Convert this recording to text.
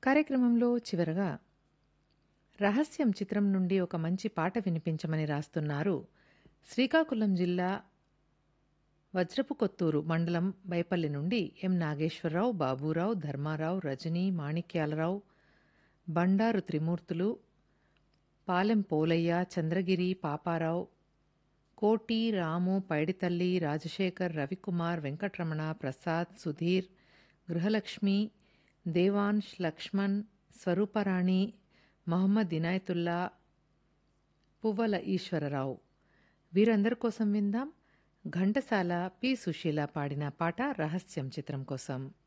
కార్యక్రమంలో చివరగా రహస్యం చిత్రం నుండి ఒక మంచి పాట వినిపించమని రాస్తున్నారు శ్రీకాకుళం జిల్లా వజ్రపు కొత్తూరు మండలం బైపల్లి నుండి ఎం నాగేశ్వరరావు బాబురావు ధర్మారావు రజని మాణిక్యాలరావు బండారు త్రిమూర్తులు పాలెం పోలయ్య చంద్రగిరి పాపారావు కోటి రాము పైడితల్లి రాజశేఖర్ రవికుమార్ వెంకటరమణ ప్రసాద్ సుధీర్ గృహలక్ష్మి దేవాన్ష్ లక్ష్మణ్ స్వరూపరాణి మహమ్మద్ ఇనాయతుల్లా పువ్వల ఈశ్వరరావు వీరందరి కోసం విందాం ఘంటసాల పి సుశీల పాడిన పాట రహస్యం చిత్రం కోసం